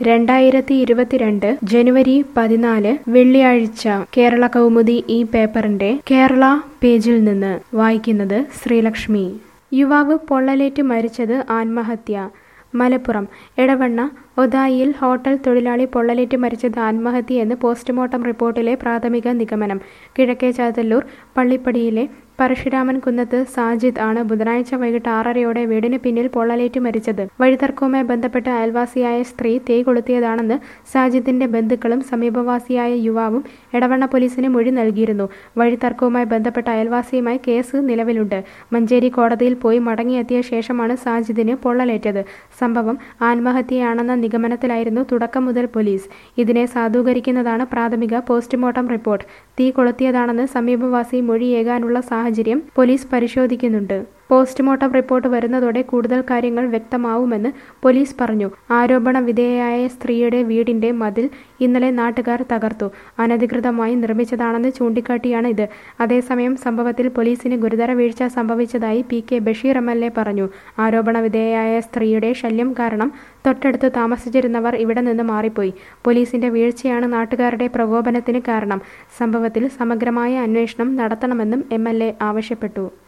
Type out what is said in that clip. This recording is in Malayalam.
രണ്ടായിരത്തി ഇരുപത്തിരണ്ട് ജനുവരി പതിനാല് വെള്ളിയാഴ്ച കേരള കൗമുദി ഈ പേപ്പറിന്റെ കേരള പേജിൽ നിന്ന് വായിക്കുന്നത് ശ്രീലക്ഷ്മി യുവാവ് പൊള്ളലേറ്റ് മരിച്ചത് ആത്മഹത്യ മലപ്പുറം എടവണ്ണ ഒതായിയിൽ ഹോട്ടൽ തൊഴിലാളി പൊള്ളലേറ്റ് മരിച്ചത് ആത്മഹത്യയെന്ന് പോസ്റ്റ്മോർട്ടം റിപ്പോർട്ടിലെ പ്രാഥമിക നിഗമനം കിഴക്കേ ചാത്തല്ലൂർ പള്ളിപ്പടിയിലെ പരശുരാമൻ കുന്നത്ത് സാജിദ് ആണ് ബുധനാഴ്ച വൈകിട്ട് ആറരയോടെ വീടിന് പിന്നിൽ പൊള്ളലേറ്റ് മരിച്ചത് വഴിതർക്കവുമായി ബന്ധപ്പെട്ട് അയൽവാസിയായ സ്ത്രീ തീ കൊളുത്തിയതാണെന്ന് സാജിദിന്റെ ബന്ധുക്കളും സമീപവാസിയായ യുവാവും എടവണ്ണ പോലീസിന് മൊഴി നൽകിയിരുന്നു വഴിതർക്കവുമായി ബന്ധപ്പെട്ട അയൽവാസിയുമായി കേസ് നിലവിലുണ്ട് മഞ്ചേരി കോടതിയിൽ പോയി മടങ്ങിയെത്തിയ ശേഷമാണ് സാജിദിന് പൊള്ളലേറ്റത് സംഭവം ആത്മഹത്യയാണെന്ന നിഗമനത്തിലായിരുന്നു തുടക്കം മുതൽ പോലീസ് ഇതിനെ സാധൂകരിക്കുന്നതാണ് പ്രാഥമിക പോസ്റ്റ്മോർട്ടം റിപ്പോർട്ട് തീ കൊളുത്തിയതാണെന്ന് സമീപവാസി മൊഴിയേകാനുള്ള സാഹചര്യം പോലീസ് പരിശോധിക്കുന്നുണ്ട് പോസ്റ്റ്മോർട്ടം റിപ്പോർട്ട് വരുന്നതോടെ കൂടുതൽ കാര്യങ്ങൾ വ്യക്തമാവുമെന്ന് പോലീസ് പറഞ്ഞു ആരോപണ വിധേയയായ സ്ത്രീയുടെ വീടിന്റെ മതിൽ ഇന്നലെ നാട്ടുകാർ തകർത്തു അനധികൃതമായി നിർമ്മിച്ചതാണെന്ന് ചൂണ്ടിക്കാട്ടിയാണ് ഇത് അതേസമയം സംഭവത്തിൽ പോലീസിന് ഗുരുതര വീഴ്ച സംഭവിച്ചതായി P K Basheer M L A പറഞ്ഞു ആരോപണ വിധേയയായ സ്ത്രീയുടെ ശല്യം കാരണം തൊട്ടടുത്ത് താമസിച്ചിരുന്നവർ ഇവിടെ നിന്ന് മാറിപ്പോയി പോലീസിന്റെ വീഴ്ചയാണ് നാട്ടുകാരുടെ പ്രകോപനത്തിന് കാരണം സംഭവത്തിൽ സമഗ്രമായ അന്വേഷണം നടത്തണമെന്നും എം ആവശ്യപ്പെട്ടു